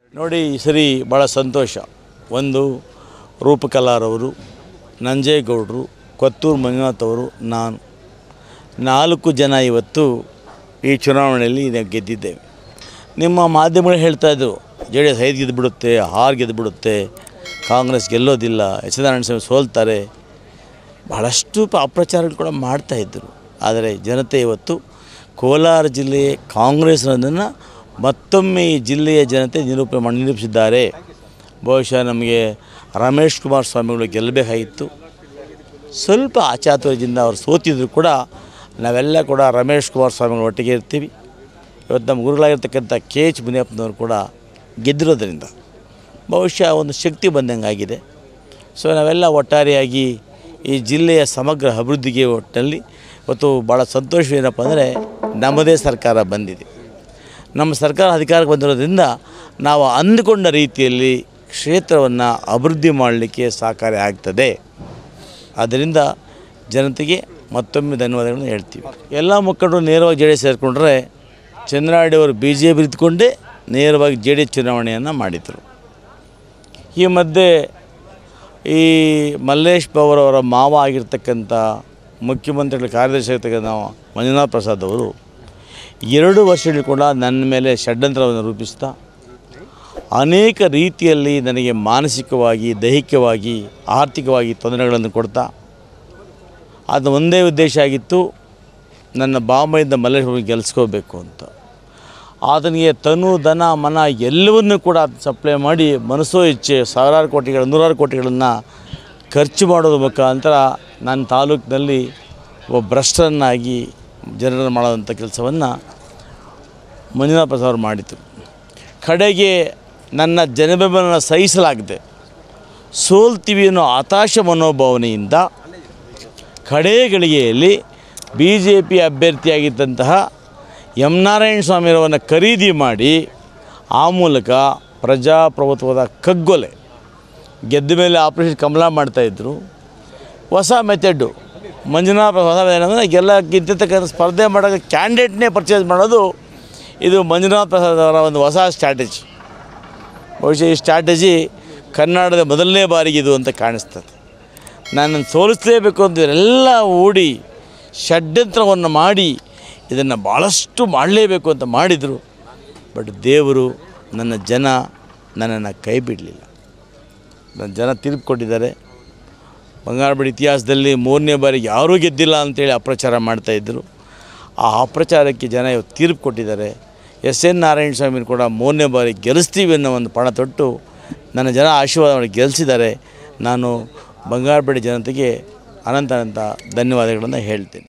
ನೋಡಿ ಈ ಸರಿ ಭಾಳ ಸಂತೋಷ ಒಂದು ರೂಪಕಲಾರವರು ನಂಜೇಗೌಡರು ಕೊತ್ತೂರು ಮಂಜುನಾಥ್ ಅವರು ನಾನು ನಾಲ್ಕು ಜನ ಇವತ್ತು ಈ ಚುನಾವಣೆಯಲ್ಲಿ ನಾವು ಗೆದ್ದಿದ್ದೇವೆ ನಿಮ್ಮ ಮಾಧ್ಯಮಗಳು ಹೇಳ್ತಾ ಇದ್ದರು ಜೆ ಡಿ ಎಸ್ ಐದು ಗೆದ್ದುಬಿಡುತ್ತೆ ಆರು ಗೆದ್ದುಬಿಡುತ್ತೆ ಕಾಂಗ್ರೆಸ್ ಗೆಲ್ಲೋದಿಲ್ಲ ಎಚ್ ಡಿ ನಾರಾಯಣ ಸ್ವಾಮಿ ಸೋಲ್ತಾರೆ ಬಹಳಷ್ಟು ಪ- ಅಪಪ್ರಚಾರಗಳು ಕೂಡ ಮಾಡ್ತಾಯಿದ್ದರು ಆದರೆ ಜನತೆ ಇವತ್ತು ಕೋಲಾರ ಜಿಲ್ಲೆಯ ಕಾಂಗ್ರೆಸ್ ಅನ್ನೋದನ್ನು ಮತ್ತೊಮ್ಮೆ ಈ ಜಿಲ್ಲೆಯ ಜನತೆ ನಿರೂಪಣೆ ಮಾಡಿ ನಿರೂಪಿಸಿದ್ದಾರೆ ಬಹುಶಃ ನಮಗೆ ರಮೇಶ್ ಕುಮಾರ್ ಸ್ವಾಮಿಗಳು ಗೆಲ್ಲಬೇಕಾಗಿತ್ತು ಸ್ವಲ್ಪ ಅಚಾತುರ್ಯದಿಂದ ಅವ್ರು ಸೋತಿದ್ರು ಕೂಡ ನಾವೆಲ್ಲ ಕೂಡ ರಮೇಶ್ ಕುಮಾರ್ ಸ್ವಾಮಿಗಳ ಒಟ್ಟಿಗೆ ಇರ್ತೀವಿ ಇವತ್ತು ನಮ್ಮ ಗುರುಗಳಾಗಿರ್ತಕ್ಕಂಥ ಕೆ ಎಚ್ ಮುನಿಯಪ್ಪನವರು ಕೂಡ ಗೆದ್ದಿರೋದ್ರಿಂದ ಬಹುಶಃ ಒಂದು ಶಕ್ತಿ ಬಂದಂಗೆ ಆಗಿದೆ ಸೊ ನಾವೆಲ್ಲ ಒಟ್ಟಾರೆಯಾಗಿ ಈ ಜಿಲ್ಲೆಯ ಸಮಗ್ರ ಅಭಿವೃದ್ಧಿಗೆ ಒಟ್ಟಿನಲ್ಲಿ ಇವತ್ತು ಭಾಳ ಸಂತೋಷ ಏನಪ್ಪ ಅಂದರೆ ನಮ್ಮದೇ ಸರ್ಕಾರ ಬಂದಿದೆ ನಮ್ಮ ಸರ್ಕಾರ ಅಧಿಕಾರಕ್ಕೆ ಬಂದಿರೋದ್ರಿಂದ ನಾವು ಅಂದುಕೊಂಡ ರೀತಿಯಲ್ಲಿ ಕ್ಷೇತ್ರವನ್ನು ಅಭಿವೃದ್ಧಿ ಮಾಡಲಿಕ್ಕೆ ಸಹಕಾರಿ ಆಗ್ತದೆ ಆದ್ದರಿಂದ ಜನತೆಗೆ ಮತ್ತೊಮ್ಮೆ ಧನ್ಯವಾದಗಳನ್ನು ಹೇಳ್ತೀವಿ ಎಲ್ಲ ಮುಖಂಡರು ನೇರವಾಗಿ ಜೆ ಡಿ ಎಸ್ ಸೇರಿಕೊಂಡ್ರೆ ಚಂದ್ರಾಡಿ ಅವರು ಬಿ ಜೆ ಪಿ ಇದ್ಕೊಂಡೇ ನೇರವಾಗಿ ಜೆ ಡಿ ಎಸ್ ಚುನಾವಣೆಯನ್ನು ಮಾಡಿದರು ಈ ಮಧ್ಯೆ ಈ ಮಲ್ಲೇಶ್ ಪವರ್ ಅವರ ಮಾವ ಆಗಿರ್ತಕ್ಕಂಥ ಮುಖ್ಯಮಂತ್ರಿಗಳ ಕಾರ್ಯದರ್ಶಿ ಆಗಿರ್ತಕ್ಕಂಥ ಮಂಜುನಾಥ್ ಪ್ರಸಾದ್ ಅವರು ಎರಡು ವರ್ಷಗಳು ಕೂಡ ನನ್ನ ಮೇಲೆ ಷಡ್ಯಂತ್ರವನ್ನು ರೂಪಿಸ್ತಾ ಅನೇಕ ರೀತಿಯಲ್ಲಿ ನನಗೆ ಮಾನಸಿಕವಾಗಿ ದೈಹಿಕವಾಗಿ ಆರ್ಥಿಕವಾಗಿ ತೊಂದರೆಗಳನ್ನು ಕೊಡ್ತಾ ಅದು ಒಂದೇ ಉದ್ದೇಶ ಆಗಿತ್ತು ನನ್ನ ಬಾಂಬೆಯಿಂದ ಮಲ್ಲೇಶ್ವರ ಗೆಲ್ಲಿಸ್ಕೋಬೇಕು ಅಂತ ಆತನಿಗೆ ತನು ದನ ಮನ ಎಲ್ಲವನ್ನೂ ಕೂಡ ಆತ ಸಪ್ಲೈ ಮಾಡಿ ಮನಸ್ಸೋ ಇಚ್ಛೆ ಸಾವಿರಾರು ಕೋಟಿಗಳ ನೂರಾರು ಕೋಟಿಗಳನ್ನು ಖರ್ಚು ಮಾಡೋದ್ರ ಮುಖಾಂತರ ನನ್ನ ತಾಲೂಕಿನಲ್ಲಿ ಒಬ್ಬ ಭ್ರಷ್ಟರನ್ನಾಗಿ ಜನರನ್ನು ಮಾಡೋದಂಥ ಕೆಲಸವನ್ನು ಮಂಜುನಾಥ ಪ್ರಸಾದ್ ಅವರು ಮಾಡಿದರು ಕಡೆಗೆ ನನ್ನ ಜನಬೆಂಬಲನ ಸಹಿಸಲಾಗದೆ ಸೋಲ್ತೀವಿ ಅನ್ನೋ ಹತಾಶ ಮನೋಭಾವನೆಯಿಂದ ಕಡೇ ಗಳಿಗೆಯಲ್ಲಿ ಬಿ ಜೆ ಪಿ ಅಭ್ಯರ್ಥಿಯಾಗಿದ್ದಂತಹ ಎಂ ನಾರಾಯಣ ಸ್ವಾಮಿರವನ್ನು ಖರೀದಿ ಮಾಡಿ ಆ ಮೂಲಕ ಪ್ರಜಾಪ್ರಭುತ್ವದ ಕಗ್ಗೊಲೆ ಗೆದ್ದ ಮೇಲೆ ಆಪರೇಷನ್ ಕಮಲ ಮಾಡ್ತಾಯಿದ್ರು ಹೊಸ ಮೆಥಡ್ಡು ಮಂಜುನಾಥ ಹೊಸ ಏನಂದರೆ ಎಲ್ಲ ಗೆದ್ದಿರ್ತಕ್ಕಂಥ ಸ್ಪರ್ಧೆ ಮಾಡೋಕ್ಕೆ ಕ್ಯಾಂಡಿಡೇಟ್ನೇ ಪರ್ಚೇಸ್ ಮಾಡೋದು ಇದು ಮಂಜುನಾಥ್ ಪ್ರಸಾದ್ ಅವರ ಒಂದು ಹೊಸ ಸ್ಟ್ರಾಟಜಿ ಬಹುಶಃ ಈ ಸ್ಟ್ರಾಟಜಿ ಕನ್ನಡದ ಮೊದಲನೇ ಬಾರಿಗೆ ಇದು ಅಂತ ಕಾಣಿಸ್ತದೆ ನನ್ನನ್ನು ಸೋಲಿಸಲೇಬೇಕು ಅಂತ ಇವರೆಲ್ಲ ಓಡಿ ಷಡ್ಯಂತ್ರವನ್ನು ಮಾಡಿ ಇದನ್ನು ಭಾಳಷ್ಟು ಮಾಡಲೇಬೇಕು ಅಂತ ಮಾಡಿದರು ಬಟ್ ದೇವರು ನನ್ನ ಜನ ನನ್ನನ್ನು ಕೈ ಬಿಡಲಿಲ್ಲ ನನ್ನ ಜನ ತೀರ್ಪು ಕೊಟ್ಟಿದ್ದಾರೆ ಬಂಗಾರಬಡಿ ಇತಿಹಾಸದಲ್ಲಿ ಮೂರನೇ ಬಾರಿಗೆ ಯಾರೂ ಗೆದ್ದಿಲ್ಲ ಅಂತೇಳಿ ಅಪ್ರಚಾರ ಮಾಡ್ತಾಯಿದ್ರು ಆ ಅಪ್ರಚಾರಕ್ಕೆ ಜನ ಇವತ್ತು ತೀರ್ಪು ಕೊಟ್ಟಿದ್ದಾರೆ ಎಸ್ ಎನ್ ನಾರಾಯಣ ಸ್ವಾಮಿ ಕೂಡ ಮೂರನೇ ಬಾರಿ ಗೆಲ್ಲಿಸ್ತೀವಿ ಅನ್ನೋ ಒಂದು ಪಣ ತೊಟ್ಟು ನನ್ನ ಜನ ಆಶೀರ್ವಾದ ಮಾಡಿ ಗೆಲ್ಲಿಸಿದ್ದಾರೆ ನಾನು ಬಂಗಾರಪೇಟೆ ಜನತೆಗೆ ಅನಂತ ಅನಂತ ಧನ್ಯವಾದಗಳನ್ನು ಹೇಳ್ತೇನೆ